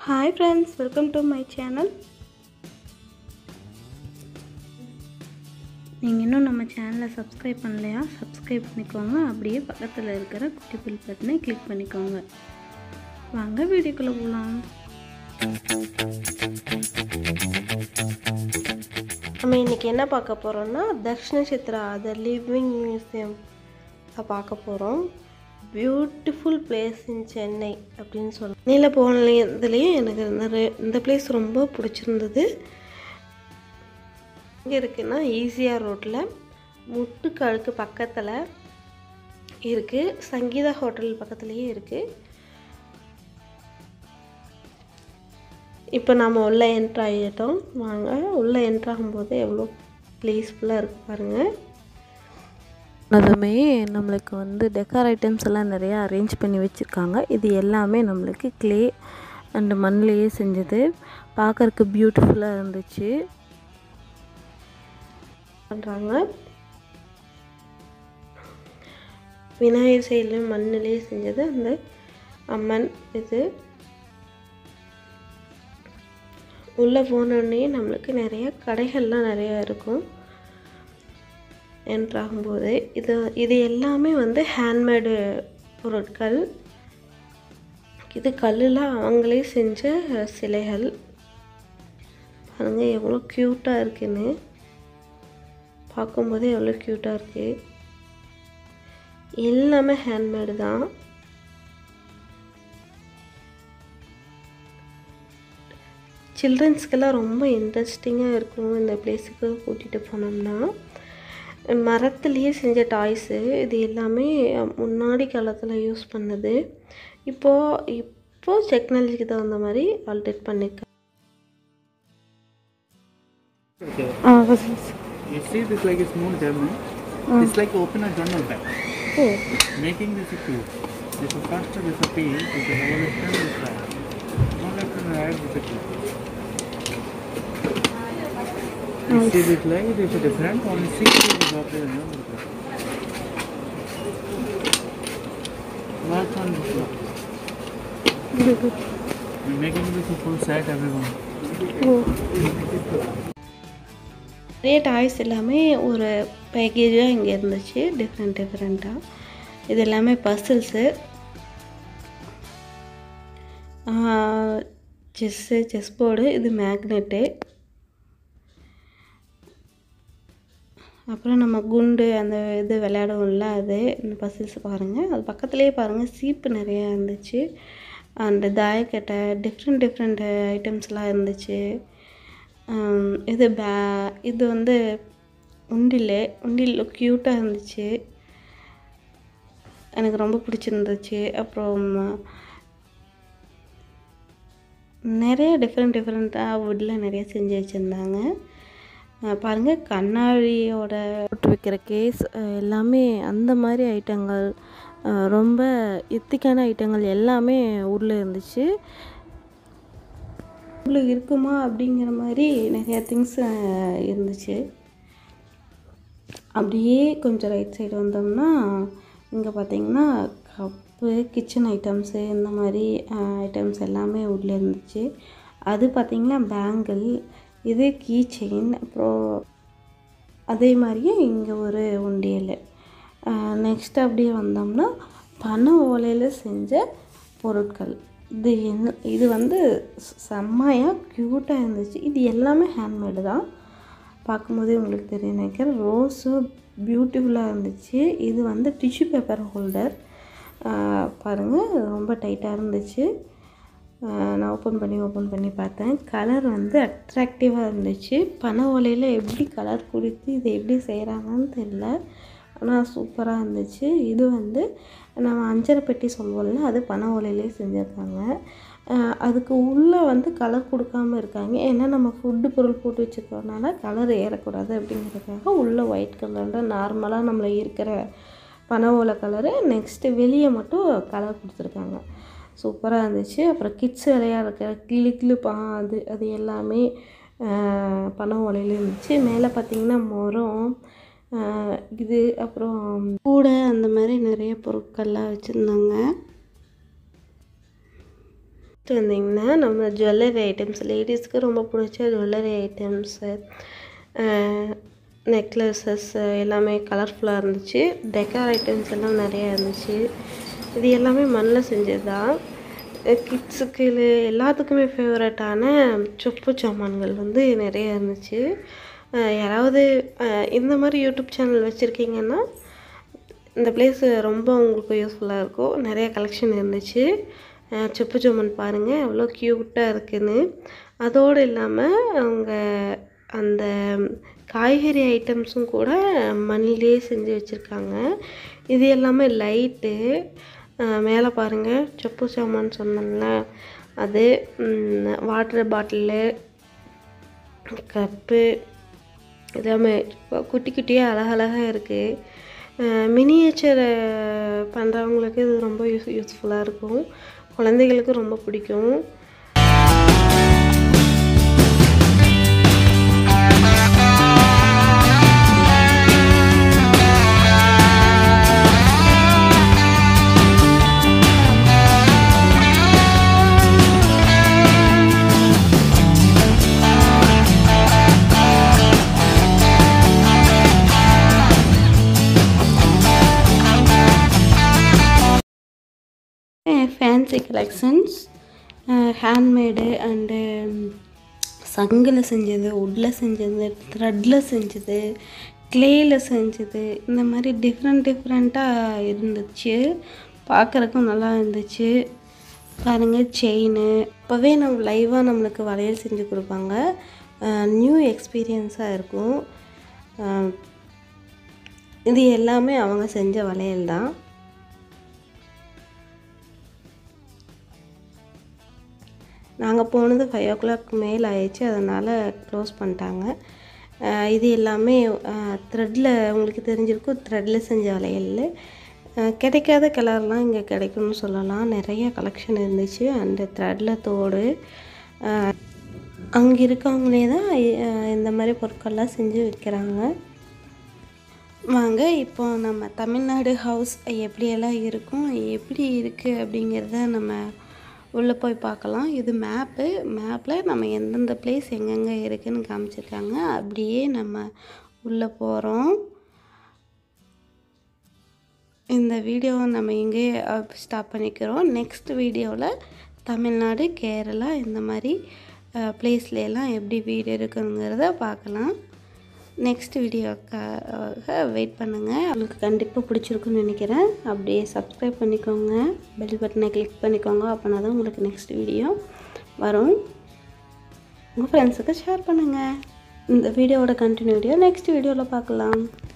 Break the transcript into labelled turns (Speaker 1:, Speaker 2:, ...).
Speaker 1: Hi friends welcome to my channel நீங்கள் இன்னும் நம்ம சேனலை சப்ஸ்கிரைப் பண்ணலையா சப்ஸ்கிரைப் பண்ணிக்கோங்க அப்படியே பக்கத்தில் இருக்கிற குட்டி பில் பட்டனை கிளிக் பண்ணிக்கோங்க வாங்க வீடியோக்குள்ளே போகலாம்
Speaker 2: நம்ம இன்றைக்கி என்ன பார்க்க போகிறோம்னா Dakshina Chitra the living museum பார்க்க போகிறோம் பியூட்டிஃபுல் பிளேஸ் இன் சென்னை அப்படின்னு சொல்லலாம் நீல போனதுலேயும் எனக்கு நிறைய இந்த பிளேஸ் ரொம்ப பிடிச்சிருந்தது இங்கே இருக்குன்னா ஈஸியாக ரோட்டில் முட்டுக்கழுக்கு பக்கத்தில் இருக்குது சங்கீதா ஹோட்டல் பக்கத்துலேயே இருக்குது இப்போ நாம் உள்ளே என்ட்ரு ஆகிட்டோம் வாங்க உள்ளே என்ட்ரு ஆகும்போது எவ்வளோ ப்ளீஸ்ஃபுல்லாக இருக்குது பாருங்கள்
Speaker 3: அதுவுமே நம்மளுக்கு வந்து டெக்கார் ஐட்டம்ஸ் எல்லாம் நிறையா அரேஞ்ச் பண்ணி வச்சுருக்காங்க இது எல்லாமே நம்மளுக்கு க்ளே அண்டு மண்ணிலேயே செஞ்சது பார்க்கறக்கு பியூட்டிஃபுல்லாக இருந்துச்சு
Speaker 2: பண்ணுறாங்க விநாயகர் செயலும் மண்ணிலேயே செஞ்சது அந்த அம்மன் இது உள்ளே போனோடனே நம்மளுக்கு நிறைய கடைகள்லாம் நிறையா இருக்கும் என்ட்ராகும்போது இது இது எல்லாமே வந்து ஹேண்ட்மேடு பொருட்கள் இது கல்லில் அவங்களே செஞ்ச சிலைகள் பாருங்க எவ்வளோ க்யூட்டாக இருக்குன்னு பார்க்கும்போதே எவ்வளோ க்யூட்டாக இருக்குது எல்லாமே ஹேண்ட்மேடு தான் சில்ட்ரன்ஸ்க்கெல்லாம் ரொம்ப இன்ட்ரெஸ்டிங்காக இருக்கும் இந்த பிளேஸுக்கு கூட்டிகிட்டு போனோம்னா மரத்துலேயே செஞ்ச டாய்ஸு இது எல்லாமே முன்னாடி காலத்தில் யூஸ் பண்ணது இப்போது இப்போது டெக்னாலஜிக்கு தகுந்த மாதிரி ஆல்டேட் பண்ணிக்க
Speaker 4: You see this like a small German. It's like open a journal bag. Making this a cube. This is faster with a peel, with a revolution with that. No left and right with a cube. You see this like it is different, only six pieces of the Work on this one. We're making this a full set everyone.
Speaker 2: நிறைய toys எல்லாமே ஒரு பேக்கேஜாக இங்கே இருந்துச்சு different டிஃப்ரெண்ட்டாக இது எல்லாமே puzzles chess chess board இது மேக்னெட்டு அப்புறம் நம்ம குண்டு அந்த இது விளையாடுவோம்ல அது இந்த பசில்ஸ் பாருங்கள் அது பக்கத்துலேயே பாருங்கள் சீப்பு நிறையா இருந்துச்சு அந்த தாயக்கட்டை டிஃப்ரெண்ட் டிஃப்ரெண்ட் ஐட்டம்ஸ்லாம் இருந்துச்சு ஆம், இது பே இது வந்து உண்டில் உண்டில் க்யூட்டாக இருந்துச்சு எனக்கு ரொம்ப பிடிச்சிருந்துச்சு அப்புறம் நிறைய டிஃப்ரெண்ட் டிஃப்ரெண்ட்டாக வுட்டில் நிறைய செஞ்சு வச்சுருந்தாங்க பாருங்கள் கண்ணாடியோட
Speaker 3: போட்டு வைக்கிற கேஸ் எல்லாமே அந்த மாதிரி ஐட்டங்கள் அஹ், ரொம்ப எத்திக்கான ஐட்டங்கள் எல்லாமே ஊரில் இருந்துச்சு
Speaker 2: உங்களுக்கு இருக்குமா அப்படிங்கிற மாதிரி நிறையா திங்ஸ் இருந்துச்சு அப்படியே கொஞ்சம் ரைட் சைடு வந்தோம்னா இங்கே பார்த்தீங்கன்னா கப்பு கிச்சன் ஐட்டம்ஸு இந்த மாதிரி ஐட்டம்ஸ் எல்லாமே உள்ளே இருந்துச்சு அது பார்த்திங்கன்னா பேங்கிள் இது கீ செயின் அப்புறம் அதே மாதிரியே இங்கே ஒரு உண்டியல் நெக்ஸ்ட் அப்படியே வந்தோம்னா பனை ஓலையில் செஞ்ச பொருட்கள் இது என்ன இது வந்து செம்மையாக க்யூட்டாக இருந்துச்சு இது எல்லாமே ஹேண்ட்மேடு தான் பார்க்கும்போதே உங்களுக்கு தெரியும் நினைக்கிறேன் ரோஸு பியூட்டிஃபுல்லாக இருந்துச்சு இது வந்து டிஷ்யூ பேப்பர் ஹோல்டர் பாருங்கள் ரொம்ப டைட்டாக இருந்துச்சு ஆஹ் நான் ஓப்பன் பண்ணி ஓப்பன் பண்ணி பார்த்தேன் கலர் வந்து அட்ராக்டிவாக இருந்துச்சு பனை ஓலையில் எப்படி கலர் கொடுத்து இதை எப்படி செய்கிறாங்கன்னு தெரில ஆனால் சூப்பராக இருந்துச்சு இது வந்து நம்ம அஞ்சரை பெட்டி சொல்லுவோம்ல அது பனை ஓலையிலே செஞ்சுருக்காங்க ஆஹ் அதுக்கு உள்ளே வந்து கலர் கொடுக்காம இருக்காங்க ஏன்னா நம்ம ஃபுட்டு பொருள் போட்டு வச்சுருக்கறனால கலர் ஏறக்கூடாது அப்படிங்கிறதுக்காக உள்ளே ஒயிட் கலரில் நார்மலாக நம்மள இருக்கிற பனை ஓலை கலரு நெக்ஸ்ட்டு வெளியே மட்டும் கலர் கொடுத்துருக்காங்க சூப்பராக இருந்துச்சு அப்புறம் கிட்ஸ் விளையாடுற கிளி கிளிப்பா அது அது எல்லாமே ஆஹ் பனை ஓலையில் இருந்துச்சு மேலே பார்த்தீங்கன்னா மரம் ஆஹ் இது அப்புறம் கூடை அந்த மாதிரி நிறைய பொருட்கள்லாம் வச்சுருந்தாங்க நெக்ஸ்ட் வந்தீங்கன்னா நம்ம ஜுவல்லரி ஐட்டம்ஸ் லேடிஸ்க்கு ரொம்ப பிடிச்ச ஜுவல்லரி ஐட்டம்ஸு நெக்லஸஸ் எல்லாமே கலர்ஃபுல்லாக இருந்துச்சு டெக்கார் ஐட்டம்ஸ் எல்லாம் நிறையா இருந்துச்சு இது எல்லாமே மண்ணில் செஞ்சது தான் கிட்ஸுக்கு எல்லாத்துக்குமே ஃபேவரட்டான சொப்பு சாமான்கள் வந்து நிறைய இருந்துச்சு அஹ் யாராவது அஹ் இந்த மாதிரி யூடியூப் சேனல் வச்சுருக்கீங்கன்னா இந்த பிளேஸ் ரொம்ப உங்களுக்கு யூஸ்ஃபுல்லாக இருக்கும் நிறைய கலெக்ஷன் இருந்துச்சு அஹ் சொப்பு சாமான் பாருங்கள் எவ்வளோ க்யூட்டாக இருக்குன்னு அதோடு இல்லாமல் அவங்க அந்த காய்கறி ஐட்டம்ஸும் கூட மண்ணிலே செஞ்சு வச்சுருக்காங்க இது எல்லாமே லைட்டு மேலே பாருங்கள் சொப்பு சாமான் சொன்னேன்ல அது வாட்டர் பாட்டிலு கப்பு எல்லாமே குட்டி குட்டியாக அழகழகாக இருக்குது மினியேச்சர் பண்ணுறவங்களுக்கு இது ரொம்ப யூஸ் யூஸ்ஃபுல்லாக இருக்கும் குழந்தைகளுக்கு ரொம்ப பிடிக்கும் ஃபேன்சி கலெக்ஷன்ஸ் ஹேண்ட்மேடு அண்டு சங்கில் செஞ்சது உட்டில் செஞ்சது த்ரெட்டில் செஞ்சது க்ளேயில் செஞ்சது இந்த மாதிரி டிஃப்ரெண்ட் டிஃப்ரெண்ட்டாக இருந்துச்சு பார்க்குறக்கும் நல்லா இருந்துச்சு பாருங்கள் செயின் இப்போவே நம்ம லைவாக நம்மளுக்கு வளையல் செஞ்சு கொடுப்பாங்க நியூ எக்ஸ்பீரியன்ஸாக இருக்கும் அஹ் இது எல்லாமே அவங்க செஞ்ச வளையல் தான் நாங்கள் போனது ஃபைவ் ஓ கிளாக் மேல் ஆயிடுச்சு அதனால் க்ளோஸ் பண்ணிட்டாங்க அஹ் இது எல்லாமே த்ரெட்டில் உங்களுக்கு தெரிஞ்சிருக்கும் த்ரெட்டில் செஞ்ச வளையல் அஹ் கிடைக்காத கலர்லாம் இங்கே கிடைக்கும்னு சொல்லலாம் நிறைய கலெக்ஷன் இருந்துச்சு அந்த த்ரெட்டில் தோடு அஹ் அங்கே இருக்கவங்களே தான் அஹ் இந்த மாதிரி பொருட்கள்லாம் செஞ்சு விற்கிறாங்க வாங்க இப்போ நம்ம தமிழ்நாடு ஹவுஸ் எப்படியெல்லாம் இருக்கும் எப்படி இருக்குது அப்படிங்கிறத நம்ம உள்ளே போய் பார்க்கலாம் இது மேப்பு மேப்பில் நம்ம எந்தெந்த பிளேஸ் எங்கெங்கே இருக்குதுன்னு காமிச்சிருக்காங்க அப்படியே நம்ம உள்ளே போகிறோம் இந்த வீடியோவை நம்ம இங்கேயே ஸ்டாப் பண்ணிக்கிறோம் நெக்ஸ்ட் வீடியோவில் தமிழ்நாடு கேரளா இந்த மாதிரி பிளேஸ்ல எல்லாம் எப்படி வீடு இருக்குங்கிறத பார்க்கலாம் நெக்ஸ்ட் வீடியோக்காக வெயிட் பண்ணுங்கள் உங்களுக்கு கண்டிப்பாக பிடிச்சிருக்குன்னு நினைக்கிறேன் அப்படியே சப்ஸ்கிரைப் பண்ணிக்கோங்க பெல் பட்டனை கிளிக் பண்ணிக்கோங்க அப்படின்னா தான் உங்களுக்கு நெக்ஸ்ட் வீடியோ வரும் உங்கள் ஃப்ரெண்ட்ஸுக்கு ஷேர் பண்ணுங்கள் இந்த வீடியோவோட கண்டினியூ வீடியோ நெக்ஸ்ட் வீடியோவில் பார்க்கலாம்